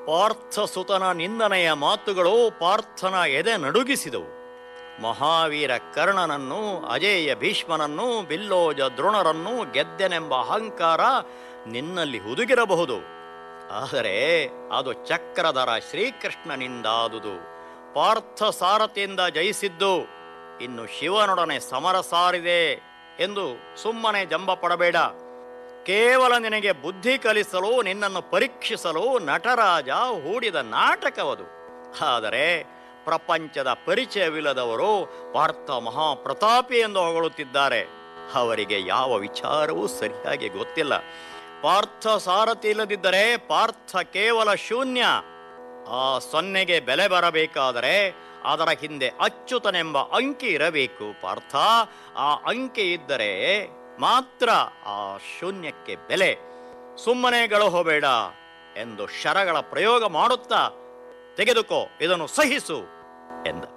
ಪಾರ್ಥಸುತನ ನಿಂದನೆಯ ಮಾತುಗಳು ಪಾರ್ಥನ ಎದೆ ನಡುಗಿಸಿದವು ಮಹಾವೀರ ಕರ್ಣನನ್ನು ಅಜೇಯ ಭೀಷ್ಮನನ್ನು ಬಿಲ್ಲೋಜ ದ್ರೋಣರನ್ನು ಗೆದ್ದೆನೆಂಬ ಅಹಂಕಾರ ನಿನ್ನಲ್ಲಿ ಹುದುಗಿರಬಹುದು ಆದರೆ ಅದು ಚಕ್ರಧರ ಶ್ರೀಕೃಷ್ಣನಿಂದಾದುದು ಪಾರ್ಥ ಸಾರಥಿಯಿಂದ ಜಯಿಸಿದ್ದು ಇನ್ನು ಶಿವನೊಡನೆ ಸಮರ ಸಾರಿದೆ ಎಂದು ಸುಮ್ಮನೆ ಜಂಬ ಪಡಬೇಡ ಕೇವಲ ನಿನಗೆ ಬುದ್ಧಿ ಕಲಿಸಲು ನಿನ್ನನ್ನು ಪರೀಕ್ಷಿಸಲು ನಟರಾಜ ಹೂಡಿದ ನಾಟಕವದು ಆದರೆ ಪ್ರಪಂಚದ ಪರಿಚಯವಿಲ್ಲದವರು ಪಾರ್ಥ ಮಹಾಪ್ರತಾಪಿ ಎಂದು ಹೊಗಳುತ್ತಿದ್ದಾರೆ ಅವರಿಗೆ ಯಾವ ವಿಚಾರವೂ ಸರಿಯಾಗಿ ಗೊತ್ತಿಲ್ಲ ಪಾರ್ಥ ಸಾರಥಿ ಇಲ್ಲದಿದ್ದರೆ ಪಾರ್ಥ ಕೇವಲ ಶೂನ್ಯ ಆ ಸೊನ್ನೆಗೆ ಬೆಲೆ ಬರಬೇಕಾದರೆ ಅದರ ಹಿಂದೆ ಅಚ್ಯುತನೆಂಬ ಅಂಕಿ ಇರಬೇಕು ಪಾರ್ಥ ಆ ಅಂಕಿ ಇದ್ದರೆ ಮಾತ್ರ ಆ ಶೂನ್ಯಕ್ಕೆ ಬೆಲೆ ಸುಮ್ಮನೆ ಹೋಗಬೇಡ ಎಂದು ಶರಗಳ ಪ್ರಯೋಗ ಮಾಡುತ್ತಾ ತೆಗೆದುಕೋ ಇದನ್ನು ಸಹಿಸು ಎಂದ